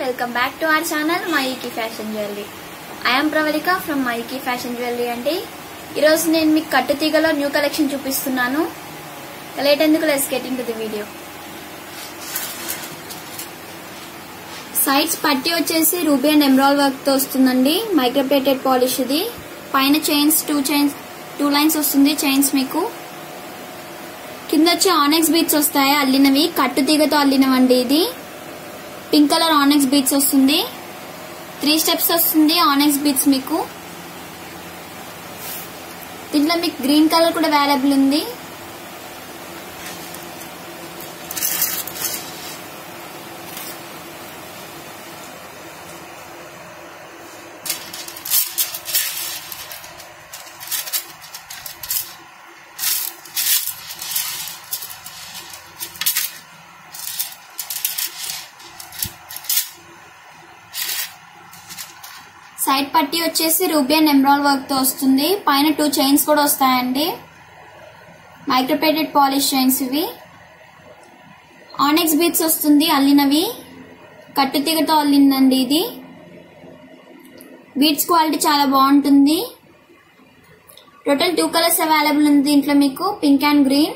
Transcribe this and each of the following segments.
welcome back to our channel మైకి fashion jewellery I'm Pravalika from Maiki fashion jewellery అండి ఈరోజు నేను మీకు కట్టు తీగలో న్యూ కలెక్షన్ చూపిస్తున్నాను లేట్ ఎందుకు let's get into the video వీడియో సైడ్స్ పట్టి వచ్చేసి రూబీ అండ్ ఎమరాల్ వర్క్ తో వస్తుందండి మైక్రోప్లేటెడ్ పాలిష్ ఇది పైన chains two chains two lines వస్తుంది చైన్స్ మీకు కింద వచ్చి ఆనెక్స్ బీట్స్ వస్తాయి అల్లినవి కట్టు తీగతో అల్లినవండి ఇది పింక్ కలర్ ఆనెక్స్ బీట్స్ వస్తుంది త్రీ స్టెప్స్ వస్తుంది ఆనెక్స్ బీట్స్ మీకు దీంట్లో మీకు గ్రీన్ కలర్ కూడా అవైలబుల్ ఉంది సైడ్ పట్టి వచ్చేసి రూబీ అండ్ ఎమరాల్ వర్క్ తో వస్తుంది పైన టూ చైన్స్ కూడా వస్తాయండి మైక్రోపేటెడ్ పాలిష్ చైన్స్ ఇవి ఆనెక్స్ బీట్స్ వస్తుంది అల్లినవి కట్టు తీగతో అల్లిందండి ఇది బీట్స్ క్వాలిటీ చాలా బాగుంటుంది టోటల్ టూ కలర్స్ అవైలబుల్ ఉంది దీంట్లో మీకు పింక్ అండ్ గ్రీన్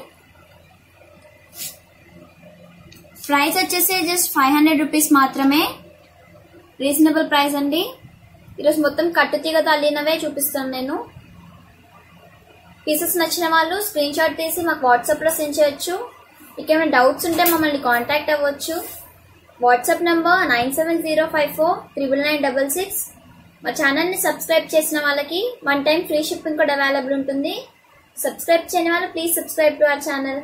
ప్రైస్ వచ్చేసి జస్ట్ ఫైవ్ హండ్రెడ్ రూపీస్ మాత్రమే రీజనబుల్ ప్రైస్ అండి ఈరోజు మొత్తం కట్టు తీగతో అల్లినవే చూపిస్తాను నేను పీసెస్ నచ్చిన వాళ్ళు స్క్రీన్ షాట్ తీసి మాకు వాట్సాప్లో సెండ్ చేయొచ్చు మీకు ఏమైనా డౌట్స్ ఉంటే మమ్మల్ని కాంటాక్ట్ అవ్వచ్చు WhatsApp number nine seven zero five four triple nine double six మా ఛానల్ని సబ్స్క్రైబ్ చేసిన వాళ్ళకి వన్ టైం ఫ్రీ షిప్పింగ్ కూడా అవైలబుల్ ఉంటుంది సబ్స్క్రైబ్ చేయని వాళ్ళు please subscribe to our channel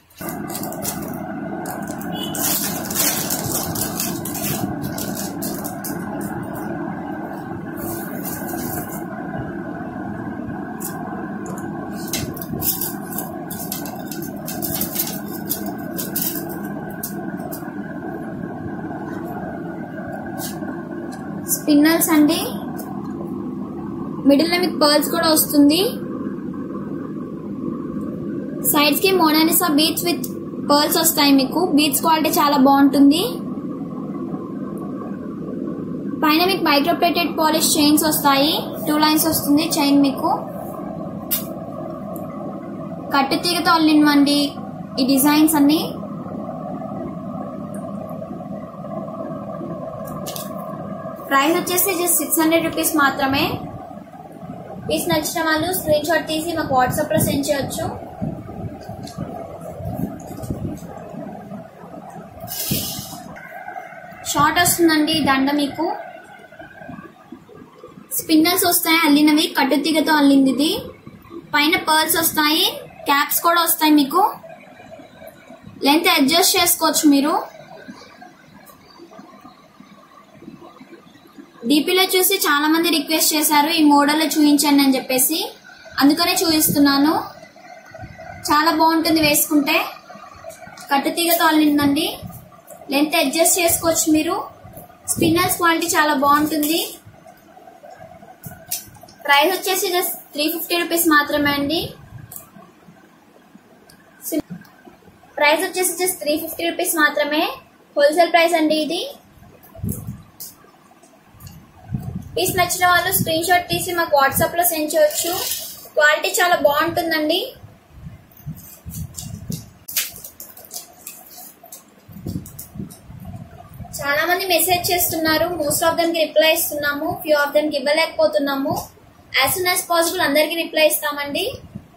spinners అండి మిడిల్ లో మీకు పర్ల్స్ కూడా వస్తుంది సైడ్స్ కి మోనానిసా బీట్స్ విత్ పర్ల్స్ వస్తాయి మీకు బీట్స్ క్వాలిటీ చాలా బాగుంటుంది పైన మీకు మైక్రోప్లేటెడ్ పాలిష్ చైన్స్ వస్తాయి టూ లైన్స్ వస్తుంది చైన్ మీకు కట్టు తీగతో అల్లినవండి ఈ డిజైన్స్ అన్ని ప్రైస్ వచ్చేసి జస్ట్ సిక్స్ హండ్రెడ్ రూపీస్ మాత్రమే పీస్ నచ్చిన వాళ్ళు స్క్రీన్ షాట్ తీసి మాకు వాట్సాప్ లో సెండ్ చేయొచ్చు షార్ట్ వస్తుందండి ఈ దండ మీకు స్పిన్నర్స్ వస్తాయి అల్లినవి కట్టు తీగతో అల్లింది ఇది పైన పర్ల్స్ వస్తాయి క్యాప్స్ కూడా వస్తాయి మీకు లెంత్ అడ్జస్ట్ చేసుకోవచ్చు మీరు డీపీలో చూసి చాలా మంది రిక్వెస్ట్ చేశారు ఈ మోడల్లో చూపించండి అని చెప్పేసి అందుకనే చూపిస్తున్నాను చాలా బాగుంటుంది వేసుకుంటే కట్టుతీగతో అల్లిందండి లెంత్ అడ్జస్ట్ చేసుకోవచ్చు మీరు స్పిన్నర్స్ క్వాలిటీ చాలా బాగుంటుంది ప్రైస్ వచ్చేసి జస్ట్ త్రీ ఫిఫ్టీ రూపీస్ మాత్రమే అండి ప్రైస్ వచ్చేసి జస్ట్ త్రీ ఫిఫ్టీ రూపీస్ మాత్రమే హోల్సేల్ ప్రైస్ అండి ఇది పీస్ నచ్చిన వాళ్ళు స్క్రీన్ షాట్ తీసి మాకు వాట్సాప్ లో సెండ్ చేయొచ్చు క్వాలిటీ చాలా బాగుంటుందండి చాలా మంది మెసేజ్ చేస్తున్నారు మోస్ట్ ఆఫ్ దెమ్ కి రిప్లై ఇస్తున్నాము ఫ్యూ ఆఫ్ దెమ్ కి ఇవ్వలేకపోతున్నాము యాజ్ సూన్ యాజ్ పాసిబుల్ అందరికి రిప్లై ఇస్తామండి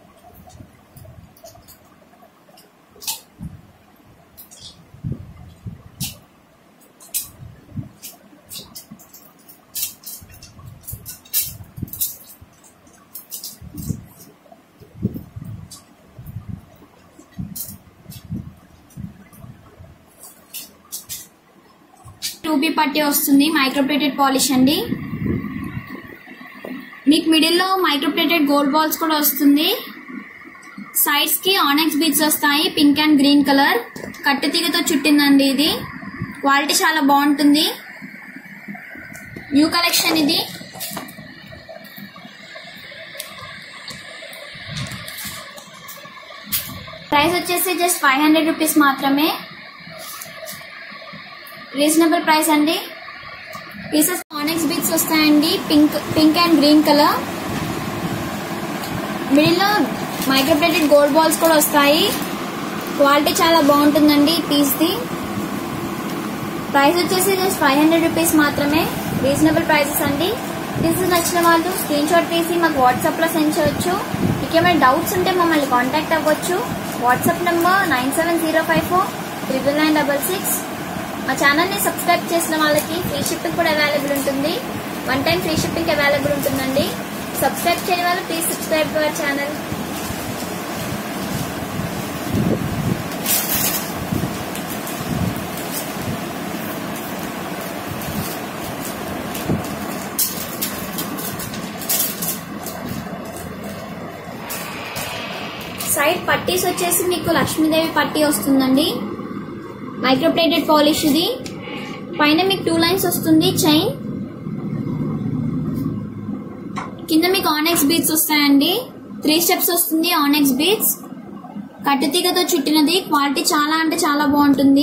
టూబీ పట్టి వస్తుంది మైక్రోప్లేటెడ్ పాలిష్ అండి మీకు మిడిల్లో మైక్రోప్లేటెడ్ గోల్డ్ బాల్స్ కూడా వస్తుంది సైడ్స్ కి ఆనెక్స్ బీట్స్ వస్తాయి పింక్ అండ్ గ్రీన్ కలర్ కట్టు తీగతో చుట్టిందండి ఇది క్వాలిటీ చాలా బాగుంటుంది న్యూ కలెక్షన్ ఇది ప్రైస్ వచ్చేసి జస్ట్ ఫైవ్ హండ్రెడ్ రూపీస్ మాత్రమే రీజనబుల్ ప్రైస్ అండి పీసెస్ ఆనెక్స్ బీట్స్ వస్తాయండి pink pink and green colour middle లో మైక్రోప్లేటెడ్ గోల్డ్ బాల్స్ కూడా వస్తాయి క్వాలిటీ చాలా బాగుంటుందండి పీస్ ది ప్రైస్ వచ్చేసి జస్ట్ ఫైవ్ హండ్రెడ్ రూపీస్ మాత్రమే రీజనబుల్ ప్రైసెస్ అండి పీసెస్ నచ్చిన వాళ్ళు స్క్రీన్ షాట్ తీసి మాకు వాట్సాప్ లో సెండ్ చేయొచ్చు మీకు ఏమైనా డౌట్స్ ఉంటే మమ్మల్ని కాంటాక్ట్ అవ్వచ్చు WhatsApp number nine seven zero five four triple nine double six మా ఛానల్ ని సబ్స్క్రైబ్ చేసిన వాళ్ళకి ఫ్రీ షిప్పింగ్ కూడా అవైలబుల్ ఉంటుంది one time free shipping available ఉంటుందండి సబ్స్క్రైబ్ చేయని వాళ్ళు please subscribe to our channel side పట్టీస్ వచ్చేసి మీకు లక్ష్మీదేవి పట్టీ వస్తుందండి మైక్రోప్లేటెడ్ పాలిష్ ఇది పైన మీకు టూ లైన్స్ వస్తుంది చైన్ కింద మీకు ఆనెక్స్ బీట్స్ వస్తాయండి త్రీ స్టెప్స్ వస్తుంది ఆనెక్స్ బీట్స్ కట్టుతీగతో చుట్టినది క్వాలిటీ చాలా అంటే చాలా బాగుంటుంది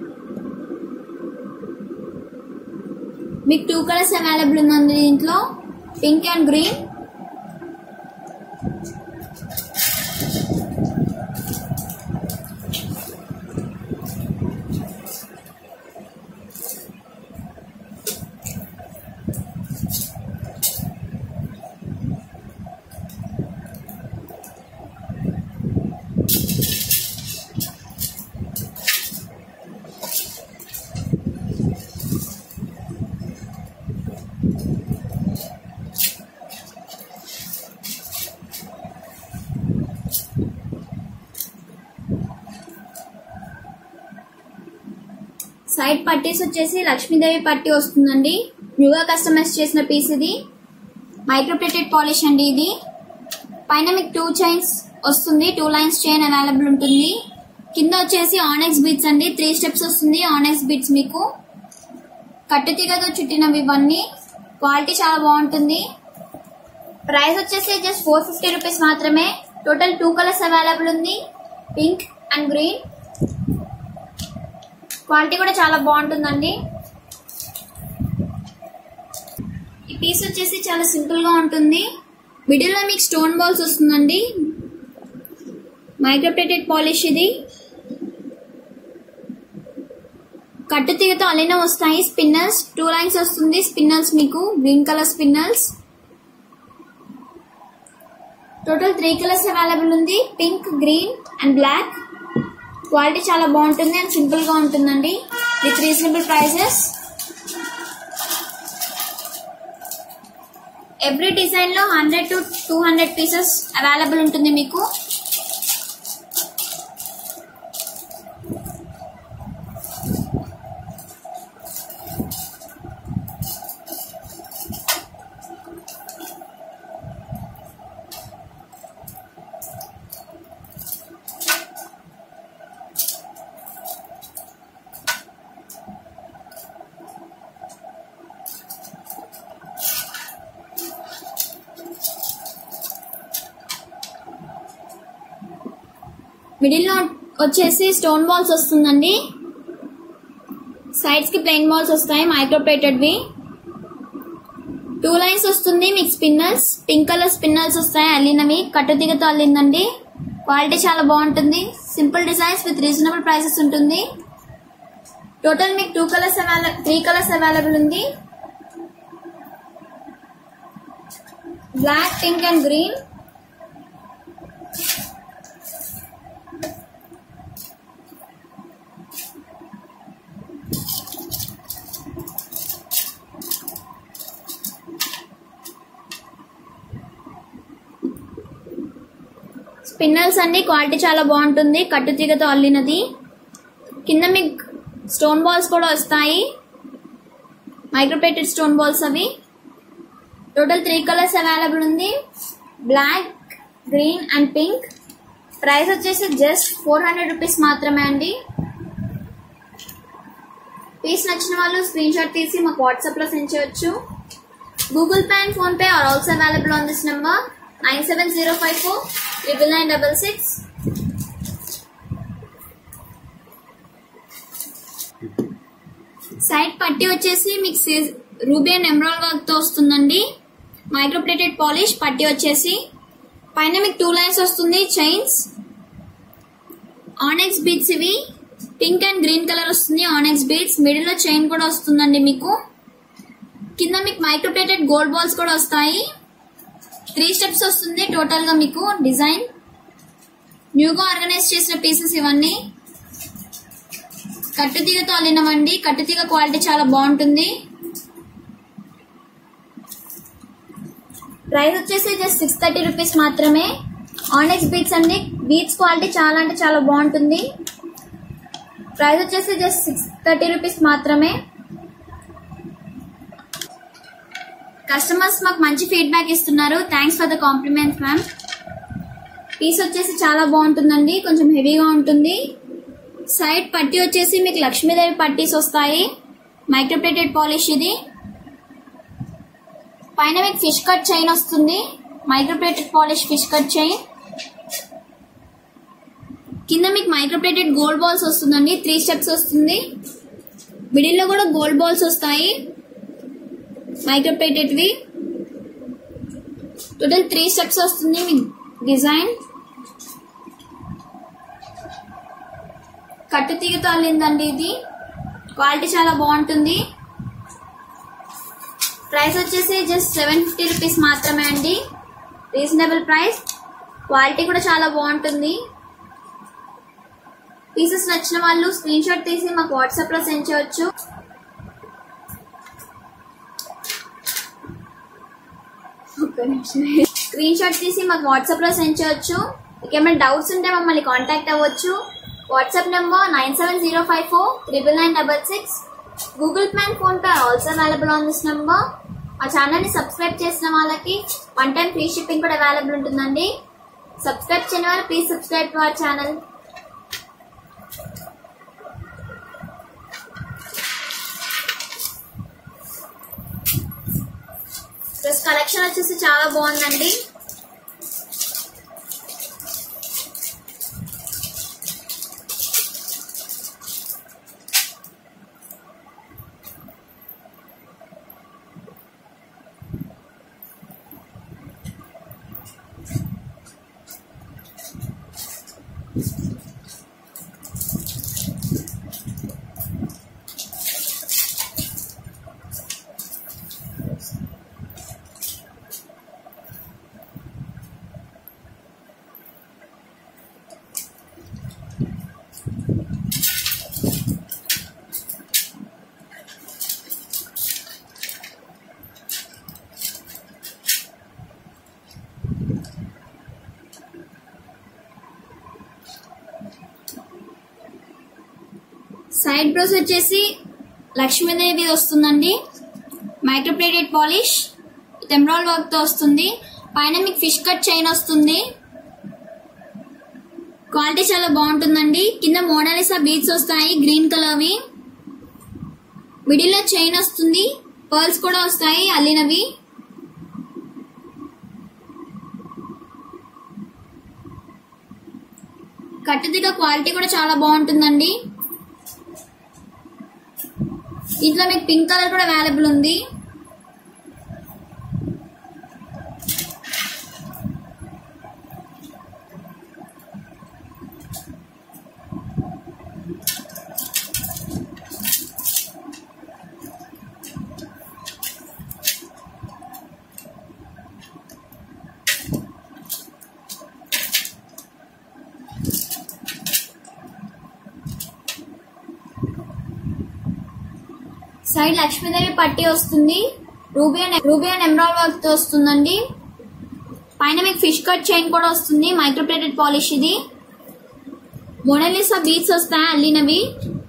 మీకు టూ కలర్స్ అవైలబుల్ ఉందండి దీంట్లో పింక్ అండ్ గ్రీన్ సైడ్ పట్టీస్ వచ్చేసి లక్ష్మీదేవి పట్టీ వస్తుందండి న్యూగా కస్టమైజ్ చేసిన పీస్ ఇది మైక్రోప్లేటెడ్ పాలిష్ అండి ఇది పైన మీకు టూ చైన్స్ వస్తుంది టూ లైన్స్ చైన్ అవైలబుల్ ఉంటుంది కింద వచ్చేసి ఆనెక్స్ బీట్స్ అండి త్రీ స్టెప్స్ వస్తుంది ఆనెక్స్ బీట్స్ మీకు కట్టుతీగతో చుట్టినవి ఇవన్నీ క్వాలిటీ చాలా బాగుంటుంది ప్రైస్ వచ్చేసి జస్ట్ ఫోర్ ఫిఫ్టీ రూపీస్ మాత్రమే టోటల్ టూ కలర్స్ అవైలబుల్ ఉంది పింక్ అండ్ గ్రీన్ క్వాలిటీ కూడా చాలా బాగుంటుందండి ఈ పీస్ వచ్చేసి చాలా సింపుల్ గా ఉంటుంది మిడిల్ లో మీకు స్టోన్ బాల్స్ వస్తుందండి మైక్రోప్లేటెడ్ పాలిష్ ఇది కట్టు తీగతో అలిన వస్తాయి స్పిన్నర్స్ టూ లైన్స్ వస్తుంది స్పిన్నర్స్ మీకు green colour spinners total three colours available ఉంది pink green and black quality చాలా బాగుంటుంది అండ్ సింపుల్ గా ఉంటుందండి with reasonable prices every design లో hundred to two hundred pieces available ఉంటుంది మీకు మిడిల్ లో వచ్చేసి స్టోన్ బాల్స్ వస్తుందండి సైడ్స్ కి ప్లెయిన్ బాల్స్ వస్తాయి మైక్రోప్లేటెడ్ వి టూ లైన్స్ వస్తుంది మీకు స్పిన్నర్స్ పింక్ కలర్ స్పిన్నర్స్ వస్తాయి అల్లినవి కట్టుదిగతో అల్లిందండి క్వాలిటీ చాలా బాగుంటుంది simple designs with reasonable prices ఉంటుంది టోటల్ మీకు two colours available three colours available ఉంది black pink and green spinels అన్ని క్వాలిటీ చాలా బాగుంటుంది కట్టుతీగతో అల్లినది కింద మీకు స్టోన్ బాల్స్ కూడా వస్తాయి మైక్రోప్లేటెడ్ స్టోన్ బాల్స్ అవి టోటల్ త్రీ కలర్స్ అవైలబుల్ ఉంది black green and pink price వచ్చేసి జస్ట్ ఫోర్ హండ్రెడ్ రూపీస్ మాత్రమే అండి పీస్ నచ్చిన వాళ్ళు స్క్రీన్ షాట్ తీసి మాకు వాట్సాప్ లో సెండ్ చేయొచ్చు Google pay and PhonePe are also available on this number nine seven zero five four triple nine double six side పట్టి వచ్చేసి మీకు రూబీ అండ్ ఎమరాల్ వర్క్ తో వస్తుందండి మైక్రోప్లేటెడ్ పాలిష్ పట్టి వచ్చేసి పైన మీకు టూ లైన్స్ వస్తుంది చైన్స్ ఆనెక్స్ బీడ్స్ ఇవి పింక్ అండ్ గ్రీన్ కలర్ వస్తుంది ఆనెక్స్ బీడ్స్ మిడిల్ లో చైన్ కూడా వస్తుందండి మీకు కింద మీకు మైక్రోప్లేటెడ్ గోల్డ్ బాల్స్ కూడా వస్తాయి త్రీ స్టెప్స్ వస్తుంది టోటల్ గా మీకు డిజైన్ న్యూగా ఆర్గనైజ్ చేసిన పీసెస్ ఇవన్నీ కట్టుతీగతో అల్లినవండి కట్టుతీగ క్వాలిటీ చాలా బాగుంటుంది ప్రైస్ వచ్చేసి జస్ట్ సిక్స్ థర్టీ రూపీస్ మాత్రమే ఆనెక్స్ బీట్స్ అండి బీట్స్ క్వాలిటీ చాలా అంటే చాలా బాగుంటుంది ప్రైస్ వచ్చేసి జస్ట్ సిక్స్ థర్టీ రూపీస్ మాత్రమే కస్టమర్స్ మాకు మంచి ఫీడ్బ్యాక్ ఇస్తున్నారు thanks for the compliments ma'am piece వచ్చేసి చాలా బాగుంటుందండి కొంచెం హెవీగా ఉంటుంది సైడ్ పట్టి వచ్చేసి మీకు లక్ష్మీదేవి పట్టీస్ వస్తాయి మైక్రోప్లేటెడ్ పాలిష్ ఇది పైన మీకు ఫిష్ కట్ చైన్ వస్తుంది microplated polish fish cut chain కింద మీకు మైక్రోప్లేటెడ్ గోల్డ్ బాల్స్ వస్తుందండి త్రీ స్టెప్స్ వస్తుంది మిడిల్ లో కూడా గోల్డ్ బాల్స్ వస్తాయి మైక్రోప్లేటెడ్వి టోటల్ త్రీ స్టెప్స్ వస్తుంది మీ డిజైన్ కట్టు తీగతో అల్లిందండి ఇది క్వాలిటీ చాలా బాగుంటుంది ప్రైస్ వచ్చేసి జస్ట్ సెవెన్ ఫిఫ్టీ రూపీస్ మాత్రమే అండి రీజనబుల్ ప్రైస్ క్వాలిటీ కూడా చాలా బాగుంటుంది పీసెస్ నచ్చిన వాళ్ళు స్క్రీన్ షాట్ తీసి మాకు వాట్సాప్ లో సెండ్ చేయొచ్చు స్క్రీన్ షాట్ తీసి మాకు వాట్సాప్ లో సెండ్ చేయొచ్చు మీకు ఏమైనా డౌట్స్ ఉంటే మమ్మల్ని కాంటాక్ట్ అవ్వచ్చు WhatsApp number nine seven zero five four triple nine double six Google pay and PhonePe also available on this number మా ఛానల్ ని సబ్స్క్రైబ్ చేసిన వాళ్ళకి వన్ టైం ఫ్రీ షిప్పింగ్ కూడా అవైలబుల్ ఉంటుందండి సబ్స్క్రైబ్ చేయని వాళ్ళు please subscribe to our channel dress collection వచ్చేసి చాలా బాగుందండి సైడ్ బ్రోస్ వచ్చేసి లక్ష్మీదేవి వస్తుందండి మైక్రోప్లేటెడ్ పాలిష్ టెంబ్రాల్ వర్క్ తో వస్తుంది పైన మీకు ఫిష్ కట్ చైన్ వస్తుంది క్వాలిటీ చాలా బాగుంటుందండి కింద మోనాలిసా బీడ్స్ వస్తాయి గ్రీన్ కలర్వి మిడిల్ లో చైన్ వస్తుంది పర్ల్స్ కూడా వస్తాయి అల్లినవి కట్టుదిగ క్వాలిటీ కూడా చాలా బాగుంటుందండి ఇంట్లో మీకు పింక్ కలర్ కూడా అవైలబుల్ ఉంది సైడ్ లక్ష్మీదేవి పట్టి వస్తుంది ruby and ruby and emerald work తో వస్తుందండి పైన మీకు ఫిష్ కట్ చైన్ కూడా వస్తుంది మైక్రోప్లేటెడ్ పాలిష్ ఇది మోనలిసా బీట్స్ వస్తాయి అల్లినవి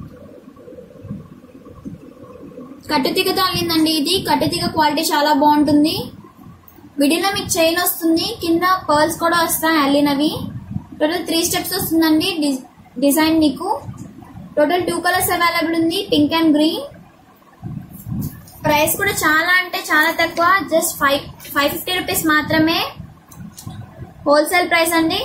కట్టుతీగతో అల్లిందండి ఇది కట్టుతీగ క్వాలిటీ చాలా బాగుంటుంది మిడిల్లో మీకు చైన్ వస్తుంది కింద పర్ల్స్ కూడా వస్తాయి అల్లినవి టోటల్ త్రీ స్టెప్స్ వస్తుందండి డి- డిజైన్ మీకు టోటల్ టూ కలర్స్ అవైలబుల్ ఉంది పింక్ అండ్ గ్రీన్ ప్రైస్ కూడా చాలా అంటే చాలా తక్కువ just five five fifty rupees మాత్రమే హోల్సేల్ ప్రైస్ అండి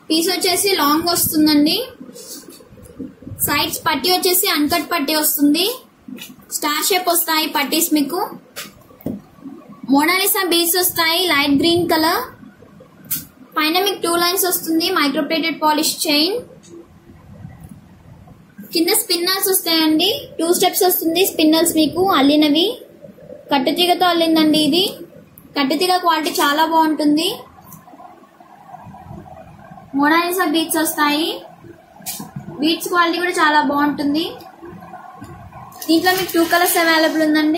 పీస్ వచ్చేసి లాంగ్ వస్తుందండి సైడ్స్ పట్టి వచ్చేసి అన్కట్ పట్టి వస్తుంది స్టార్ షేప్ వస్తాయి పట్టీస్ మీకు మోనాలిసా బీడ్స్ వస్తాయి లైట్ గ్రీన్ కలర్ పైన మీకు టూ లైన్స్ వస్తుంది మైక్రోప్లేటెడ్ పాలిష్ చైన్ కింద స్పిన్నల్స్ వస్తాయండి టూ స్టెప్స్ వస్తుంది స్పిన్నల్స్ మీకు అల్లినవి కట్టుతీగతో అల్లిందండి ఇది కట్టుతీగ క్వాలిటీ చాలా బాగుంటుంది మోనాలిసా బీట్స్ వస్తాయి బీట్స్ క్వాలిటీ కూడా చాలా బాగుంటుంది దీంట్లో మీకు టూ కలర్స్ అవైలబుల్ ఉందండి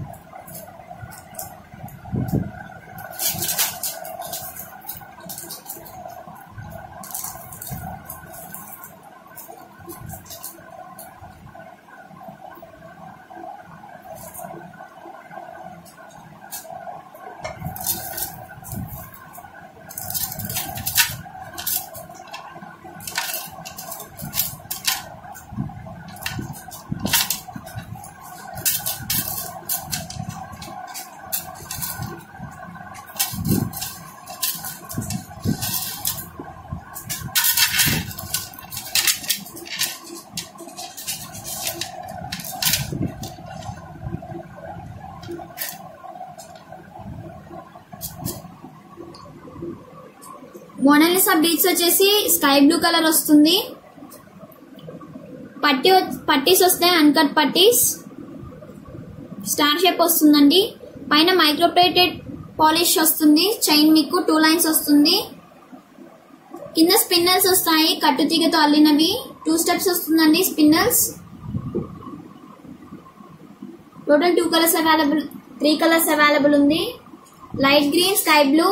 మోనాలిసా బీట్స్ వచ్చేసి స్కై బ్లూ కలర్ వస్తుంది పట్టి వ- పట్టీస్ వస్తాయి అన్కట్ పట్టీస్ స్టార్ షేప్ వస్తుందండి పైన మైక్రోప్లేటెడ్ పాలిష్ వస్తుంది చైన్ మీకు టూ లైన్స్ వస్తుంది కింద స్పిన్నల్స్ వస్తాయి కట్టుతీగతో అల్లినవి టూ స్టెప్స్ వస్తుందండి spinels total two colours available three colours available ఉంది light green sky blue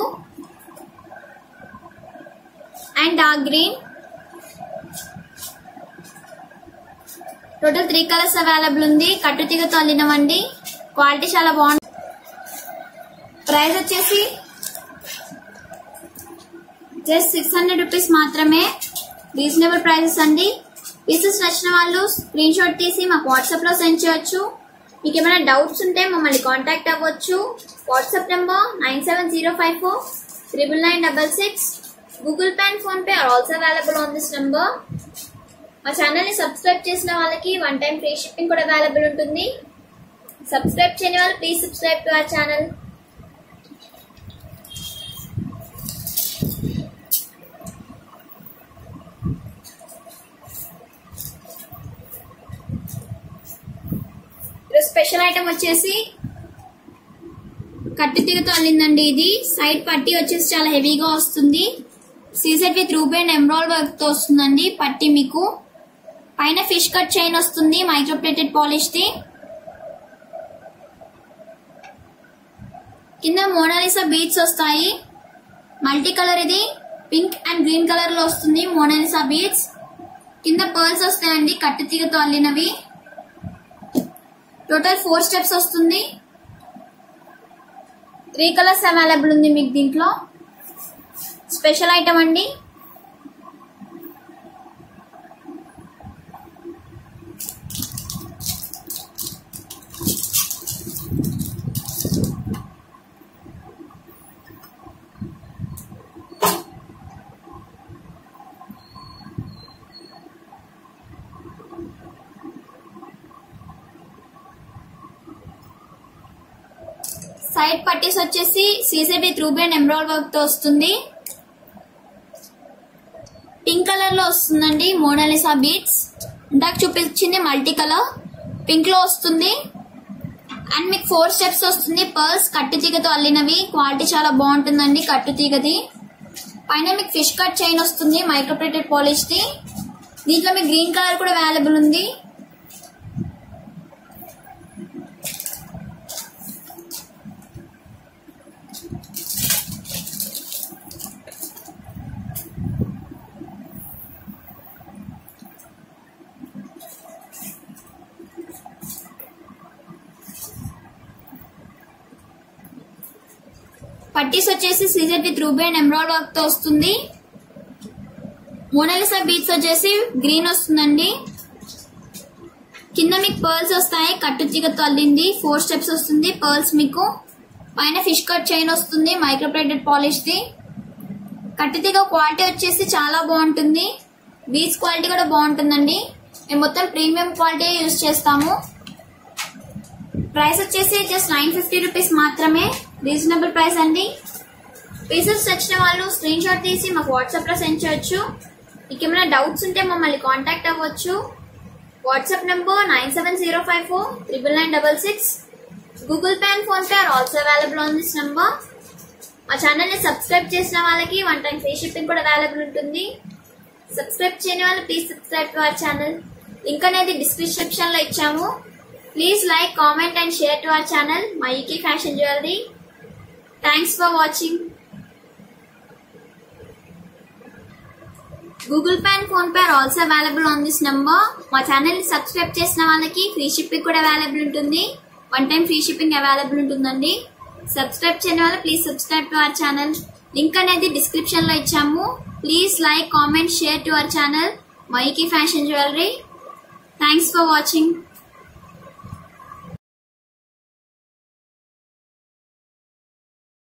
and dark green total three colours available ఉంది కట్టుతీగతో అల్లినవండి క్వాలిటీ చాలా బాగుంది ప్రైస్ వచ్చేసి జస్ట్ సిక్స్ హండ్రెడ్ రూపీస్ మాత్రమే రీజనబుల్ ప్రైసెస్ అండి పీసెస్ నచ్చిన వాళ్ళు స్క్రీన్ షాట్ తీసి మాకు వాట్సాప్ లో సెండ్ చేయొచ్చు మీకు ఏమైనా డౌట్స్ ఉంటే మమ్మల్ని కాంటాక్ట్ అవ్వచ్చు WhatsApp number nine seven zero five four triple nine double six Google pay and PhonePe are also available on this number మా ఛానల్ ని సబ్స్క్రైబ్ చేసిన వాళ్ళకి వన్ టైం ఫ్రీ షిప్పింగ్ కూడా అవైలబుల్ ఉంటుంది subscribe చేయని వాళ్ళు please subscribe to our channel special item వచ్చేసి కట్టుతీగతో అల్లిందండి ఇది సైడ్ పట్టి వచ్చేసి చాలా హెవీగా వస్తుంది సీసెట్ with ruby and emerald work తో వస్తుందండి పట్టి మీకు పైన ఫిష్ కట్ చైన్ వస్తుంది మైక్రోప్లేటెడ్ పాలిష్ ది కింద మోనాలిసా బీట్స్ వస్తాయి మల్టీ కలర్ ఇది పింక్ అండ్ గ్రీన్ కలర్ లో వస్తుంది మోనాలిసా బీట్స్ కింద పర్ల్స్ వస్తాయండి కట్టుతీగతో అల్లినవి టోటల్ ఫోర్ స్టెప్స్ వస్తుంది త్రీ కలర్స్ అవైలబుల్ ఉంది మీకు దీంట్లో స్పెషల్ ఐటమ్ అండి సైడ్ పట్టీస్ వచ్చేసి సీసెట్ with ruby and emerald work తో వస్తుంది పింక్ కలర్ లో వస్తుందండి మోనాలిసా బీట్స్ ఇందాక చూపించింది మల్టీ కలర్ పింక్ లో వస్తుంది అండ్ మీకు ఫోర్ స్టెప్స్ వస్తుంది పర్ల్స్ కట్టు తీగతో అల్లినవి క్వాలిటీ చాలా బాగుంటుందండి కట్టు తీగది పైన మీకు ఫిష్ కట్ చైన్ వస్తుంది మైక్రోప్లేటెడ్ పాలిష్ ది దీంట్లో మీకు గ్రీన్ కలర్ కూడా అవైలబుల్ ఉంది పట్టీస్ వచ్చేసి సీజర్ with ruby and emerald work తో వస్తుంది మోనాలిసా బీట్స్ వచ్చేసి గ్రీన్ వస్తుందండి కింద మీకు పర్ల్స్ వస్తాయి కట్టు తీగతో అల్లింది ఫోర్ స్టెప్స్ వస్తుంది పర్ల్స్ మీకు పైన ఫిష్ కట్ చైన్ వస్తుంది మైక్రోప్లేటెడ్ పాలిష్ ది కట్టుతీగ క్వాలిటీ వచ్చేసి చాలా బాగుంటుంది బీచ్ క్వాలిటీ కూడా బాగుంటుందండి మేము మొత్తం ప్రీమియం క్వాలిటీ యూజ్ చేస్తాము ప్రైస్ వచ్చేసి జస్ట్ నైన్ ఫిఫ్టీ రూపీస్ మాత్రమే రీజనబుల్ ప్రైస్ అండి పీసెస్ వచ్చిన వాళ్ళు స్క్రీన్ షాట్ తీసి మాకు వాట్సాప్ లో సెండ్ చేయొచ్చు మీకు ఏమైనా డౌట్స్ ఉంటే మమ్మల్ని కాంటాక్ట్ అవ్వచ్చు WhatsApp number nine seven zero five four triple nine double six Google pay and PhonePe are also available on this number మా ఛానల్ ని సబ్స్క్రైబ్ చేసిన వాళ్ళకి వన్ టైం ఫ్రీ షిప్పింగ్ కూడా అవైలబుల్ ఉంటుంది subscribe చేయని వాళ్ళు please subscribe to our channel link అనేది description లో ఇచ్చాము please like comment and share to our channel మా ఈకీ fashion jewellery thanks for watching Google pay and PhonePe are also available on this number మా channel subscribe చేసిన వాళ్ళకి free shipping కూడా available ఉంటుంది one time free shipping available ఉంటుందండి subscribe చేయని వాళ్ళు please subscribe to our channel link అనేది description లో ఇచ్చాము please like comment share to our channel మైకి fashion jewellery thanks for watching